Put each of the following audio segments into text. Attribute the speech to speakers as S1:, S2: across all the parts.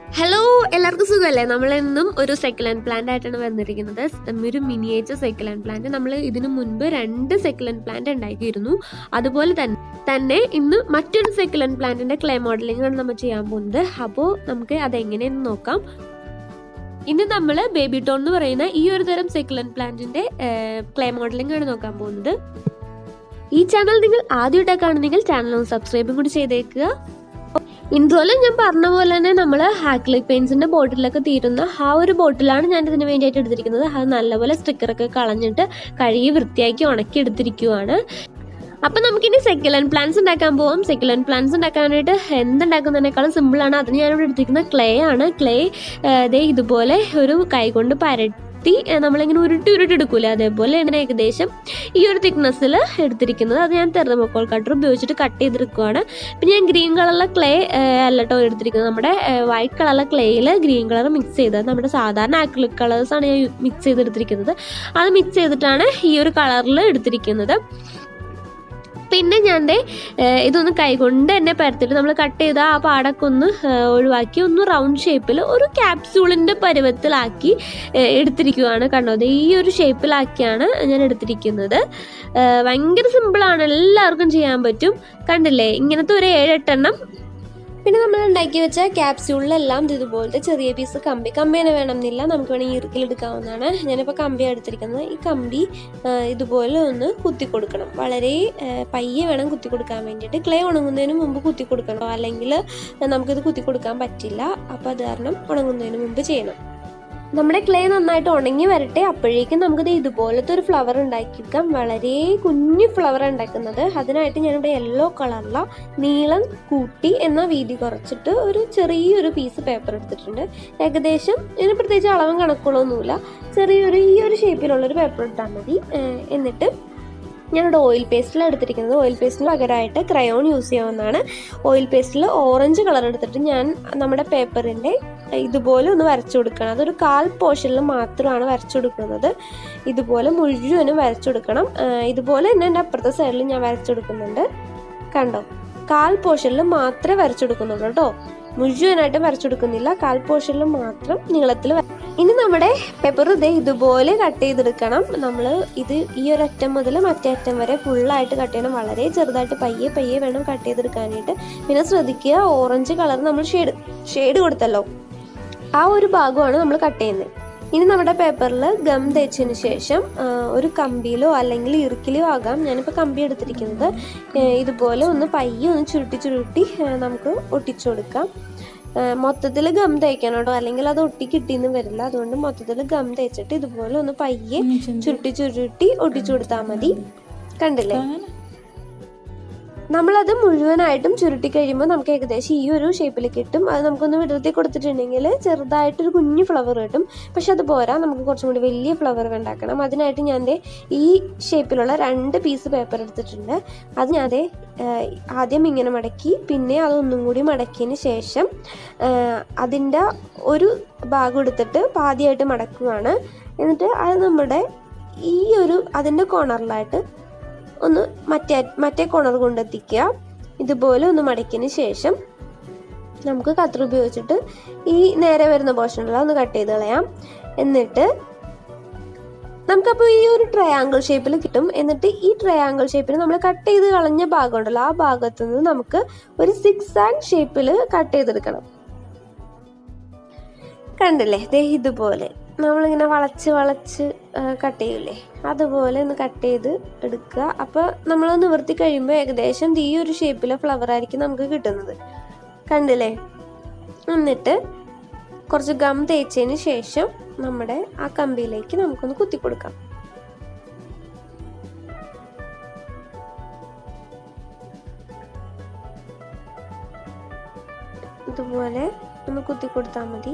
S1: hello എല്ലാവർക്കും സുഖമല്ലേ നമ്മളെന്നും ഒരു സെക്കലൻഡ് പ്ലാന്റ് ആയിട്ടാണ് വന്നിരിക്കുന്നത് ഒരു മിനിയേച്ചർ സെക്കലൻഡ് പ്ലാന്റ് നമ്മൾ ഇതിനു മുൻപ് രണ്ട് സെക്കലൻഡ് പ്ലാന്റ് ഉണ്ടാക്കിയിരുന്നു അതുപോലെ തന്നെ തന്നെ ഇന്ന് മറ്റൊരു സെക്കലൻഡ് പ്ലാന്റിന്റെ ക്ലേ മോഡലിംഗ് ആണ് നമ്മൾ ചെയ്യാൻ പോകുന്നത് അപ്പോൾ നമുക്ക് അതെങ്ങനെയെന്ന് നോക്കാം ഇന്ന് നമ്മൾ ബേബി ടോൺ എന്ന് പറയുന്ന ഈ ഒരു തരം സെക്കലൻഡ് പ്ലാന്റിന്റെ ക്ലേ മോഡലിംഗ് ആണ് നോക്കാൻ പോകുന്നത് ഈ ചാനൽ നിങ്ങൾ ആദ്യമായിട്ടാണ് കാണുന്നെങ്കിൽ ചാനൽ ഒന്ന് സബ്സ്ക്രൈബും കൂടി ചെയ്തേക്കുക ഇൻട്രോയിൽ ഞാൻ പറഞ്ഞ പോലെ തന്നെ നമ്മൾ ഹാക്ലിക് പെയിൻസിന്റെ ബോട്ടിലൊക്കെ തീരുന്ന ആ ഒരു ബോട്ടിലാണ് ഞാൻ ഇതിന് വേണ്ടിയിട്ട് എടുത്തിരിക്കുന്നത് അത് നല്ലപോലെ സ്റ്റിക്കറൊക്കെ കളഞ്ഞിട്ട് കഴുകി വൃത്തിയാക്കി ഉണക്കി എടുത്തിരിക്കുവാണ് അപ്പം നമുക്കിനി സെക്കുലൻ പ്ലാന്റ്സ് ഉണ്ടാക്കാൻ പോവാം സെക്കുലൻ പ്ലാന്റ്സ് ഉണ്ടാക്കാനായിട്ട് എന്തുണ്ടാക്കുന്നതിനേക്കാളും സിമ്പിളാണ് അതിന് ഞാനിവിടെ എടുത്തിരിക്കുന്നത് ക്ലേ ആണ് ക്ലേ ദേ ഇതുപോലെ ഒരു കൈ കൊണ്ട് പരട്ടി ഏഹ്, നമ്മളിങ്ങനെ ഉരുട്ടി ഉരുട്ടി എടുക്കൂലേ അതേപോലെ ഇങ്ങനെ ഏകദേശം ഈ ഒരു തിക്നെസ്സിൽ എടുത്തിരിക്കുന്നത് അത് ഞാൻ തെർമോക്കോൾ കട്ടർ ഉപയോഗിച്ചിട്ട് കട്ട് ചെയ്തെടുക്കുവാണ് പിന്നെ ഞാൻ ഗ്രീൻ കളറിലെ ക്ലേ അല്ല കേട്ടോ എടുത്തിരിക്കുന്നത് നമ്മുടെ വൈറ്റ് കളറിലെ ക്ലേയിൽ ഗ്രീൻ കളർ മിക്സ് ചെയ്തത് നമ്മുടെ സാധാരണ ആക്രിലിക് കളേഴ്സാണ് ഞാൻ മിക്സ് ചെയ്തെടുത്തിരിക്കുന്നത് അത് മിക്സ് ചെയ്തിട്ടാണ് ഈ ഒരു കളറിൽ എടുത്തിരിക്കുന്നത് പിന്നെ ഞാൻ ദേ ഏഹ് ഇതൊന്ന് കൈകൊണ്ട് തന്നെ പരത്തിട്ട് നമ്മൾ കട്ട് ചെയ്ത ആ പാടൊക്കെ ഒന്ന് ഏഹ് ഒഴിവാക്കി ഒന്ന് റൗണ്ട് ഷേപ്പിൽ ഒരു ക്യാപ്സ്യൂളിൻ്റെ പരുവത്തിലാക്കി ഏഹ് എടുത്തിരിക്കുവാണ് കണ്ടോ ദേ ഈ ഒരു ഷേപ്പിലാക്കിയാണ് ഞാൻ എടുത്തിരിക്കുന്നത് ഏഹ് ഭയങ്കര സിമ്പിളാണ് എല്ലാവർക്കും ചെയ്യാൻ പറ്റും കണ്ടില്ലേ ഇങ്ങനത്തെ ഒരു ഏഴെട്ടെണ്ണം പിന്നെ നമ്മൾ ഉണ്ടാക്കി വെച്ച ക്യാപ്സ്യൂളിലെല്ലാം ഇത് ഇതുപോലത്തെ ചെറിയ പീസ് കമ്പി കമ്പി തന്നെ വേണമെന്നില്ല നമുക്ക് വേണമെങ്കിൽ ഇറുക്കിലെടുക്കാവുന്നതാണ് ഞാനിപ്പോൾ കമ്പി എടുത്തിരിക്കുന്നത് ഈ കമ്പി ആ, ഇതുപോലെ ഒന്ന് കുത്തി കൊടുക്കണം വളരെ ആ, പയ്യെ വേണം കുത്തി കൊടുക്കാൻ വേണ്ടിയിട്ട് ക്ലേ ഉണങ്ങുന്നതിന് മുമ്പ് കുത്തി കൊടുക്കണം അല്ലെങ്കിൽ നമുക്കിത് കുത്തി കൊടുക്കാൻ പറ്റില്ല അപ്പോൾ അത് കാരണം ഉണങ്ങുന്നതിന് മുമ്പ് ചെയ്യണം നമ്മുടെ ക്ലേ നന്നായിട്ട് ഉണങ്ങി വരട്ടെ അപ്പോഴേക്കും നമുക്കിത് ഇതുപോലത്തെ ഒരു ഫ്ലവർ ഉണ്ടാക്കിയെടുക്കാം വളരെ കുഞ്ഞു ഫ്ലവർ ഉണ്ടാക്കുന്നത് അതിനായിട്ട് ഞാനിവിടെ യെല്ലോ കളറില നീളം കൂട്ടി എന്നാൽ വീതി കുറച്ചിട്ട് ഒരു ചെറിയൊരു പീസ് പേപ്പർ എടുത്തിട്ടുണ്ട് ഏകദേശം ഇതിന് പ്രത്യേകിച്ച് അളവും കണക്കുകളൊന്നുമില്ല ചെറിയൊരു ഈ ഒരു ഷേപ്പിലുള്ളൊരു പേപ്പർ ഇട്ടാൽ മതി ഏഹ് എന്നിട്ട് ഞാനിവിടെ ഓയിൽ പേസ്റ്റിൽ എടുത്തിരിക്കുന്നത് ഓയിൽ പേസ്റ്റിന് പകരമായിട്ട് ക്രയോൺ യൂസ് ചെയ്യാവുന്നതാണ് ഓയിൽ പേസ്റ്റിൽ ഓറഞ്ച് കളർ എടുത്തിട്ട് ഞാൻ നമ്മുടെ പേപ്പറിൻ്റെ ഇതുപോലെ ഒന്ന് വരച്ചു കൊടുക്കണം അതൊരു കാൽ പോർഷനിൽ മാത്രമാണ് വരച്ചു കൊടുക്കുന്നത് ഇതുപോലെ മുഴുവനും വരച്ചു കൊടുക്കണം ഏഹ് ഇതുപോലെ തന്നെ എൻ്റെ അപ്പുറത്തെ സൈഡിൽ ഞാൻ വരച്ചു കൊടുക്കുന്നുണ്ട് കണ്ടോ കാൽ പോർഷനിൽ മാത്രമേ വരച്ചു കൊടുക്കുന്നുള്ളൂ കേട്ടോ മുഴുവനായിട്ട് വരച്ചു കൊടുക്കുന്നില്ല കാൽ പോർഷനിൽ മാത്രം നീളത്തിൽ വര- ഇനി നമ്മുടെ പേപ്പർ ഇതേ ഇതുപോലെ കട്ട് ചെയ്തെടുക്കണം നമ്മൾ ഇത് ഈ ഒരു അറ്റം മുതൽ മറ്റേ അറ്റം വരെ ഫുള്ളായിട്ട് കട്ട് ചെയ്യണം വളരെ ചെറുതായിട്ട് പയ്യെ പയ്യെ വേണം കട്ട് ചെയ്തെടുക്കാനായിട്ട് പിന്നെ ശ്രദ്ധിക്കുക ഓറഞ്ച് കളർ നമ്മൾ ഷെയ്ഡ് ഷെയ്ഡ് കൊടുത്തല്ലോ ആ ഒരു ഭാഗമാണ് നമ്മൾ കട്ട് ചെയ്യുന്നത് ഇനി നമ്മുടെ പേപ്പറിൽ ഗം തേച്ചതിന് ശേഷം ആ, ഒരു കമ്പിയിലോ അല്ലെങ്കിൽ ഇറുക്കിലോ ആകാം ഞാനിപ്പോൾ കമ്പി എടുത്തിരിക്കുന്നത് ഏ, ഇതുപോലെ ഒന്ന് പയ്യെ ഒന്ന് ചുരുട്ടി ചുരുട്ടി ഏ, നമുക്ക് ഒട്ടിച്ചു കൊടുക്കാം മൊത്തത്തിൽ ഗം തേക്കണം കേട്ടോ അല്ലെങ്കിൽ അത് ഒട്ടി കിട്ടിയെന്ന് വരില്ല അതുകൊണ്ട് മൊത്തത്തിൽ ഗം തേച്ചിട്ട് ഇതുപോലെ ഒന്ന് പയ്യെ ചുരുട്ടി ചുരുട്ടി ഒട്ടിച്ചു കൊടുത്താൽ മതി കണ്ടില്ലേ നമ്മളത് മുഴുവനായിട്ടും ചുരുട്ടി കഴിയുമ്പോൾ നമുക്ക് ഏകദേശം ഈ ഒരു ഷേപ്പിൽ കിട്ടും അത് നമുക്കൊന്ന് വിടർത്തി കൊടുത്തിട്ടുണ്ടെങ്കിൽ ചെറുതായിട്ടൊരു കുഞ്ഞു ഫ്ലവർ കിട്ടും പക്ഷെ അത് പോരാ നമുക്ക് കുറച്ചും കൂടി വലിയ ഫ്ലവർ ഉണ്ടാക്കണം അതിനായിട്ട് ഞാൻ ദേ ഈ ഷേപ്പിലുള്ള രണ്ട് പീസ് പേപ്പർ എടുത്തിട്ടുണ്ട് അത് ഞാൻ ദേ ഏഹ്, ആദ്യം ഇങ്ങനെ മടക്കി പിന്നെ അതൊന്നും കൂടി മടക്കിയതിന് ശേഷം അതിൻ്റെ ഒരു ഭാഗം എടുത്തിട്ട് പാതിയായിട്ട് മടക്കുകയാണ് എന്നിട്ട് അത് നമ്മുടെ ഈ ഒരു അതിൻ്റെ കോർണറിലായിട്ട് ഒന്ന് മറ്റേ മറ്റേ കോണർ കൊണ്ടെത്തിക്കുക ഇതുപോലെ ഒന്ന് മടക്കിയതിന് ശേഷം നമുക്ക് കത്രി ഉപയോഗിച്ചിട്ട് ഈ നേരെ വരുന്ന പോർഷനിൽ ഒന്ന് കട്ട് ചെയ്ത് കളയാം എന്നിട്ട് നമുക്കപ്പോൾ ഈ ഒരു ട്രയാങ്കിൾ ഷേപ്പിൽ കിട്ടും എന്നിട്ട് ഈ ട്രയാങ്കിൾ ഷേപ്പിൽ നമ്മൾ കട്ട് ചെയ്ത് കളഞ്ഞ ഭാഗം ഉണ്ടല്ലോ ആ ഭാഗത്തു നിന്ന് നമുക്ക് ഒരു സിക്സ് ആൻഡ് ഷേപ്പിൽ കട്ട് ചെയ്തെടുക്കണം കണ്ടില്ലേ ദേ ഇതുപോലെ നമ്മളിങ്ങനെ വളച്ച് വളച്ച് കട്ട് ചെയ്യില്ലേ അതുപോലെ ഒന്ന് കട്ട് ചെയ്ത് എടുക്കുക അപ്പോൾ നമ്മൾ നിവർത്തി കഴിയുമ്പോൾ ഏകദേശം ഈ ഒരു ഷേപ്പിലെ ഫ്ലവർ ആയിരിക്കും നമുക്ക് കിട്ടുന്നത് കണ്ടില്ലേ എന്നിട്ട് കുറച്ച് ഗം തേച്ചതിന് ശേഷം നമ്മുടെ ആ കമ്പിയിലേക്ക് നമുക്കൊന്ന് കുത്തി കൊടുക്കാം ഇതുപോലെ ഒന്ന് കുത്തി കൊടുത്താൽ മതി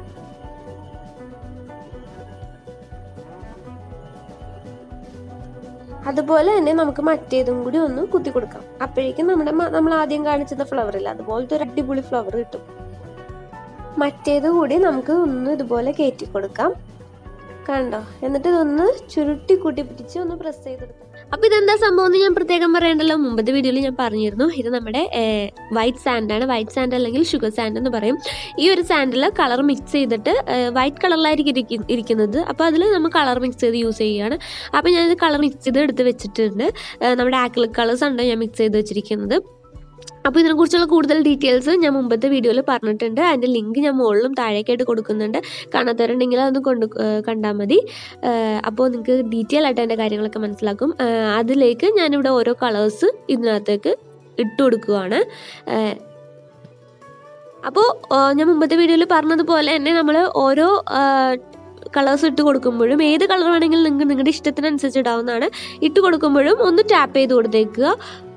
S1: അതുപോലെ തന്നെ നമുക്ക് മറ്റേതും കൂടി ഒന്ന് കുത്തി കൊടുക്കാം അപ്പോഴേക്കും നമ്മുടെ മ- നമ്മൾ ആദ്യം കാണിച്ചത് ഫ്ലവർ ഇല്ല അതുപോലത്തെ ഒരു അടിപൊളി ഫ്ലവർ കിട്ടും മറ്റേത് കൂടി നമുക്ക് ഒന്ന് ഇതുപോലെ കയറ്റി കൊടുക്കാം കണ്ടോ എന്നിട്ട് ഇതൊന്ന് ചുരുട്ടി കൂട്ടി പിടിച്ച് ഒന്ന് പ്രസ് ചെയ്തെടുക്കാം അപ്പോൾ ഇതെന്താ സംഭവം എന്ന് ഞാൻ പ്രത്യേകം പറയേണ്ടല്ലോ മുമ്പത്തെ വീഡിയോയിൽ ഞാൻ പറഞ്ഞിരുന്നു ഇത് നമ്മുടെ വൈറ്റ് സാൻഡാണ് വൈറ്റ് സാൻഡ് അല്ലെങ്കിൽ ഷുഗർ സാൻഡ് എന്ന് പറയും ഈ ഒരു സാൻഡിൽ കളർ മിക്സ് ചെയ്തിട്ട് വൈറ്റ് കളറിലായിരിക്കും ഇരിക്ക- ഇരിക്കുന്നത് അപ്പോൾ അതിൽ നമ്മൾ കളർ മിക്സ് ചെയ്ത് യൂസ് ചെയ്യുകയാണ് അപ്പോൾ ഞാനിത് കളർ മിക്സ് ചെയ്ത് എടുത്ത് വെച്ചിട്ടുണ്ട് ഏഹ് നമ്മുടെ ആക്രിലിക് കളേഴ്സ് ആണ് ഞാൻ മിക്സ് ചെയ്ത് വെച്ചിരിക്കുന്നത് അപ്പോൾ ഇതിനെക്കുറിച്ചുള്ള കൂടുതൽ ഡീറ്റെയിൽസ് ഞാൻ മുമ്പത്തെ വീഡിയോയിൽ പറഞ്ഞിട്ടുണ്ട് അതിൻ്റെ ലിങ്ക് ഞാൻ മുകളിലും താഴേക്കായിട്ട് കൊടുക്കുന്നുണ്ട് കാണാത്തവരുണ്ടെങ്കിൽ അതൊന്ന് കൊണ്ട് കണ്ടാൽ മതി ഏഹ് അപ്പോൾ നിങ്ങൾക്ക് ഡീറ്റെയിൽ ആയിട്ട് അതിൻ്റെ കാര്യങ്ങളൊക്കെ മനസ്സിലാക്കും ഏഹ് അതിലേക്ക് ഞാനിവിടെ ഓരോ കളേഴ്സ് ഇതിനകത്തേക്ക് ഇട്ട് കൊടുക്കുകയാണ് ഏഹ് അപ്പോൾ ഏഹ് ഞാൻ മുമ്പത്തെ വീഡിയോയിൽ പറഞ്ഞതുപോലെ തന്നെ നമ്മൾ ഓരോ കളേഴ്സ് ഇട്ട് കൊടുക്കുമ്പോഴും ഏത് കളർ വേണമെങ്കിലും നിങ്ങൾക്ക് നിങ്ങളുടെ ഇഷ്ടത്തിനനുസരിച്ച് ഇടാവുന്നതാണ് ഇട്ട് കൊടുക്കുമ്പോഴും ഒന്ന് ടാപ്പ് ചെയ്ത് കൊടുത്തേക്കുക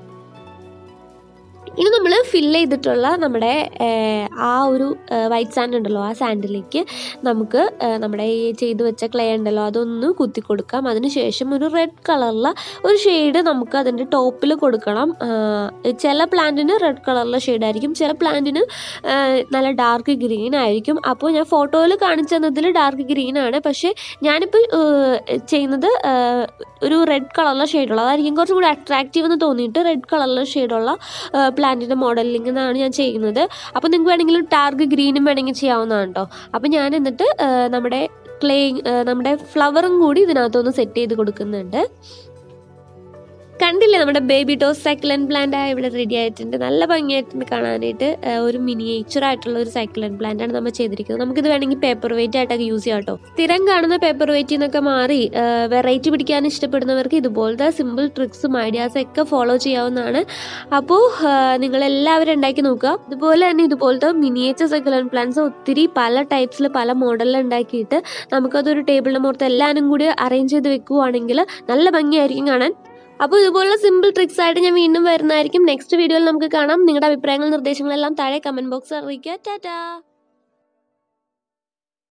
S1: ഇനി നമ്മൾ ഫില്ല് ചെയ്തിട്ടുള്ള നമ്മുടെ ഏഹ്, ആ ഒരു വൈറ്റ് സാൻഡ് ഉണ്ടല്ലോ ആ സാൻഡിലേക്ക് നമുക്ക് ഏഹ്, നമ്മുടെ ഈ ചെയ്ത് വെച്ച ക്ലേ ഉണ്ടല്ലോ അതൊന്ന് കുത്തി കൊടുക്കാം അതിനുശേഷം ഒരു റെഡ് കളറിലുള്ള ഒരു ഷെയ്ഡ് നമുക്ക് അതിൻ്റെ ടോപ്പിൽ കൊടുക്കണം ആഹ്, ചില പ്ലാന്റിന് റെഡ് കളറിലെ ഷെയ്ഡായിരിക്കും ചില പ്ലാന്റിന് നല്ല ഡാർക്ക് ഗ്രീൻ ആയിരിക്കും അപ്പോൾ ഞാൻ ഫോട്ടോയിൽ കാണിച്ചു തന്നതിൽ ഡാർക്ക് ഗ്രീൻ ആണ് പക്ഷേ ഞാനിപ്പോൾ ചെയ്യുന്നത് ആഹ്, ഒരു റെഡ് കളറിലെ ഷെയ്ഡുള്ള അതായിരിക്കും കുറച്ചും കൂടി അട്രാക്റ്റീവ് എന്ന് തോന്നിയിട്ട് റെഡ് കളറിലെ ഷെയ്ഡുള്ള പ്ലാന്റിൻ്റെ മോഡലിംഗ് എന്നാണ് ഞാൻ ചെയ്യുന്നത് അപ്പോൾ നിങ്ങൾക്ക് വേണമെങ്കിൽ ടാർക്ക് ഗ്രീനും വേണമെങ്കിൽ ചെയ്യാവുന്നതാണ് കേട്ടോ അപ്പോൾ ഞാൻ എന്നിട്ട് ആ, നമ്മുടെ ക്ലേ നമ്മുടെ ഫ്ലവറും കൂടി ഇതിനകത്തൊന്ന് സെറ്റ് ചെയ്ത് കൊടുക്കുന്നുണ്ട് കണ്ടില്ലേ നമ്മുടെ ബേബി ടോസ് സൈക്ലൻ പ്ലാന്റ് ഇവിടെ റെഡി ആയിട്ടുണ്ട് നല്ല ഭംഗിയായിട്ടുണ്ട് കാണാനായിട്ട് ആ, ഒരു മിനിയേച്ചർ ആയിട്ടുള്ള ഒരു സൈക്ലൻ പ്ലാന്റ് ആണ് നമ്മൾ ചെയ്തിരിക്കുന്നത് നമുക്കിത് വേണമെങ്കിൽ പേപ്പർ വെയിറ്റ് ആയിട്ടൊക്കെ യൂസ് ചെയ്യാം കേട്ടോ സ്ഥിരം കാണുന്ന പേപ്പർ വെയിറ്റിൽ നിന്നൊക്കെ മാറി വെറൈറ്റി പിടിക്കാൻ ഇഷ്ടപ്പെടുന്നവർക്ക് ഇതുപോലത്തെ സിമ്പിൾ ട്രിക്സും ഐഡിയാസും ഒക്കെ ഫോളോ ചെയ്യാവുന്നതാണ് അപ്പോൾ നിങ്ങൾ എല്ലാവരും ഉണ്ടാക്കി നോക്കുക അതുപോലെ തന്നെ ഇതുപോലത്തെ മിനിയേച്ചർ സൈക്ലൻ പ്ലാന്റ്സ് ഒത്തിരി പല ടൈപ്സിൽ പല മോഡലിൽ ഉണ്ടാക്കിയിട്ട് നമുക്കതൊരു ടേബിളിൻ്റെ മുഖത്ത് എല്ലാവരും കൂടി അറേഞ്ച് ചെയ്ത് വെക്കുവാണെങ്കിൽ നല്ല ഭംഗിയായിരിക്കും കാണാൻ അപ്പോൾ ഇതുപോലുള്ള സിമ്പിൾ ട്രിക്സ് ആയിട്ട് ഞാൻ വീണ്ടും വരുന്നതായിരിക്കും നെക്സ്റ്റ് വീഡിയോയിൽ നമുക്ക് കാണാം നിങ്ങളുടെ അഭിപ്രായങ്ങൾ നിർദ്ദേശങ്ങളെല്ലാം താഴെ കമൻറ്റ് ബോക്സിൽ അറിയിക്കുക ടാറ്റാ